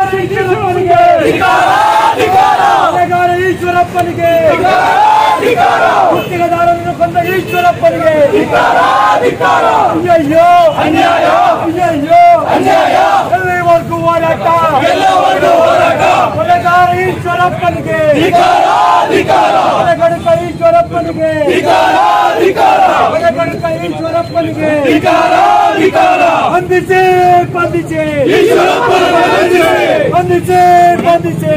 ಈಶ್ವರಪ್ಪನಿಗೆ ಕೊಲೆಗಾರ ಈಶ್ವರಪ್ಪನಿಗೆ ಗುತ್ತಿಗೆದಾರರನ್ನು ಕೊಂದ ಈಶ್ವರಪ್ಪನಿಗೆ ಅಯ್ಯಯ್ಯೋ ಅಯ್ಯಯ್ಯೋ ಎಲ್ಲಿವರೆಗೂ ಹೋರಾಟ ಕೊಲೆಗಾರ ಈಶ್ವರಪ್ಪನಿಗೆ ಕೊಲೆಗಡುಕ ಈಶ್ವರಪ್ಪನಿಗೆ ಕೊಲೆಗಡುಕ ಈಶ್ವರಪ್ಪನಿಗೆ ಬಂಧಿಸಿ ಬಂಧಿಸಿ ಬಂಧಿಸಿ ಬಂಧಿಸಿ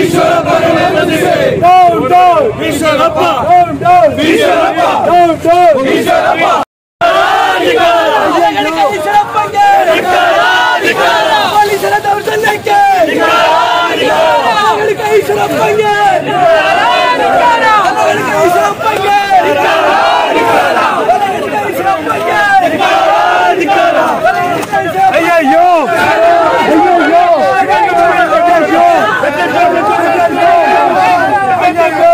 down down down down down down ಪೊಲೀಸರ ದೌರ್ಜನ್ಯಕ್ಕೆ ಈಶ್ವರಪ್ಪಂಗೆ ಈಶ್ವರಪ್ಪಂಗೆ ಅಯ್ಯಯ್ಯೋ ಅಯ್ಯಯ್ಯೋ ಅಯ್ಯಯ್ಯೋ ಅಯ್ಯಯ್ಯೋ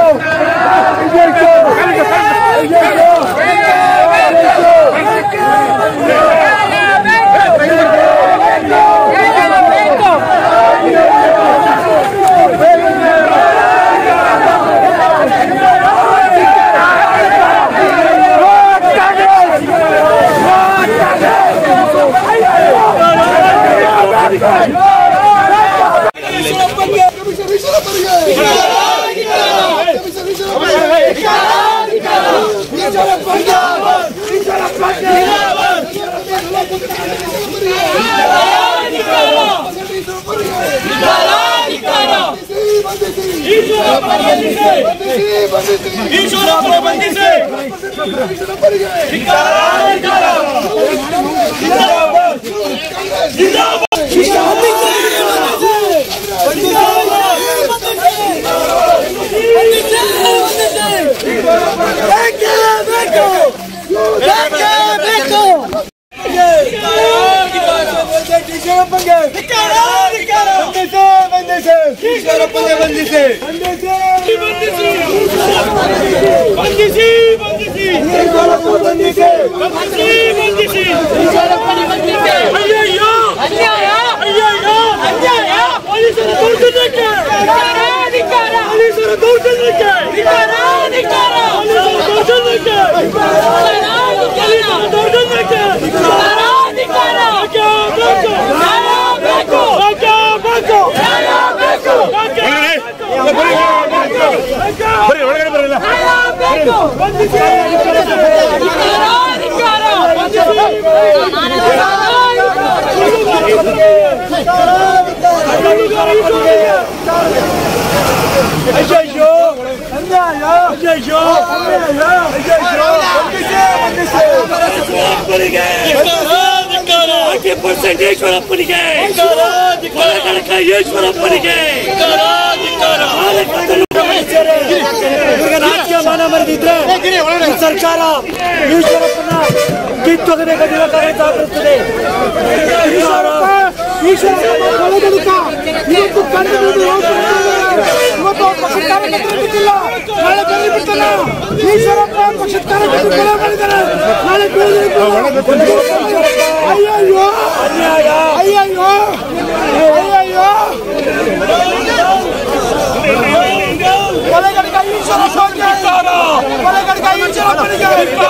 ಈಶ್ವರಪ್ಪನ ಬಂಧಿಸಿ ಈಶ್ವರಪ್ಪಂಗೆ ಬಂಧಿಸಿ ಈಶ್ವರಪ್ಪಂಗೆ ಬಂಧಿಸಿ ಬಂಧಿಸಿ ಬಂಧಿಸಿ ಬಂಧಿಸಿ ಬಂಧಿಸಿ ಬಂಧಿಸಿ ಬಂಧಿಸಿ ಅಯ್ಯಯ್ಯೋ ಅಯ್ಯಯ್ಯೋ ಪೊಲೀಸರ ದೌರ್ಜನ್ಯಕ್ಕೆ ಪೊಲೀಸರ ದೌರ್ಜನ್ಯಕ್ಕೆ ಪೊಲೀಸರ ದೌರ್ಜನ್ಯಕ್ಕೆ ಪೊಲೀಸರ ದೌರ್ಜನ್ಯಕ್ಕೆ ಬೇಕು ಬೇಕು ಬೇಕು ಬರ್ರಿ ಒಳಗಡೆ ಬರಲ್ಲ ಅಯ್ಯಯ್ಯೋ ಅನ್ಯಾಯ ಅಯ್ಯಯ್ಯೋ ಅನ್ಯಾಯ ಅಯ್ಯಯ್ಯೋ ಫಾರ್ಟಿ ಪರ್ಸೆಂಟ್ ಈಶ್ವರಪ್ಪನಿಗೆ ಕೊಲೆಗಡಕ ಈಶ್ವರಪ್ಪನಿಗೆ ಇವ್ರಿಗೆ ರಾಜಕೀಯ ಮಾನ ಮರೆದಿದ್ರೆ ಈ ಸರ್ಕಾರ ಈಶ್ವರಪ್ಪನ ಕಿತ್ತೊಗಬೇಕಂತ ಸಾಗುತ್ತದೆ ಈಶ್ವರಪ್ಪ ಕೊಲೆಗಡುಕ ಇವತ್ತು ಕಂಡು ಹಿಡಿದು ಇವತ್ತು ಪಕ್ಷದ ಕಾರ್ಯಕರ್ತರು ಬಿಟ್ಟಿಲ್ಲ ನಾಳೆ ಬೆಳ್ಳಿ ಬಿಟ್ಟಲ್ಲ ಈಶ್ವರಪ್ಪ ಪಕ್ಷದ ಕಾರ್ಯಕರ್ತರು ಕೊಲೆ ಮಾಡಿದ್ದಾರೆ ನಾಳೆ ಬೆಳ್ಳಿ ಅಯ್ಯಯ್ಯೋ ಅನ್ಯಾಯ ಅಯ್ಯಯ್ಯೋ ಅಯ್ಯಯ್ಯೋ ಕೊಲೆಗಡುಕ ಈಶ್ವರಪ್ಪನಿಗೆ ಕೊಲೆಗಡುಕ ಈಶ್ವರಪ್ಪನಿಗೆ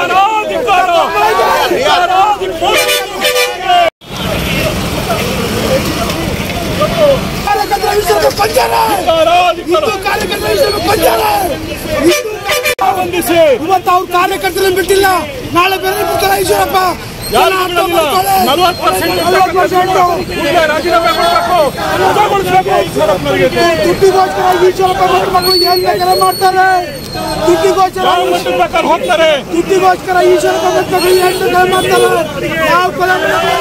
ಕಾರ್ಯಕರ್ತರ ವಿಷಯಕ್ಕೆ ಪಂಚಾರ ಹಿಂದೂ ಕಾರ್ಯಕರ್ತರ ವಿಷಯಕ್ಕೆ ಪಂಚಾರ ಬಂಧಿಸಿ ಇವತ್ತು ಅವ್ರ ಕಾರ್ಯಕರ್ತರನ್ನು ಬಿಟ್ಟಿಲ್ಲ ನಾಳೆ ಬೇರೆ ಬಿಡ್ತಾರ ಈಶ್ವರಪ್ಪ ಜನ ಅರ್ಥ ಮಾಡ್ಕೊಳ್ಳಿ. ನಲವತ್ತು ಪರ್ಸೆಂಟ್ ನಲವತ್ತು ಪರ್ಸೆಂಟ್ ರಾಜೀನಾಮೆ ಕೊಡಬೇಕು ವಜಾಗೊಳಿಸಬೇಕು ಈಶ್ವರಪ್ಪನವರಿಗೆ ದುಡ್ಡಿಗೋಸ್ಕರ ಈಶ್ವರಪ್ಪ ಮತ್ತು ಮಕ್ಕಳು ಏನ್ ಬೇಕಾದ್ರೆ ಮಾಡ್ತಾರೆ ದುಡ್ಡಿಗೋಸ್ಕರ ಯಾವ ಮಟ್ಟದ ಬೇಕಾದ್ರೆ ಹೋಗ್ತಾರೆ ದುಡ್ಡಿಗೋಸ್ಕರ ಈಶ್ವರಪ್ಪ ಮತ್ತು ಮಕ್ಕಳು ಏನ್ ಬೇಕಾದ್ರೆ ಮಾಡ್ತಾರೆ ಯಾವ ಕೊಲೆ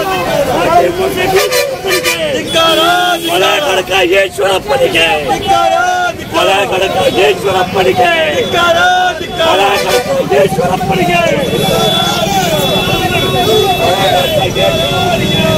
ಕೊಲೆಗಡಕ ಈಶ್ವರಪ್ಪನಿಗೆ ಕೊಲೆಗಡಕ ಈಶ್ವರಪ್ಪನಿಗೆ ಕೊಲೆಗಡಕ ಈಶ್ವರಪ್ಪನಿಗೆ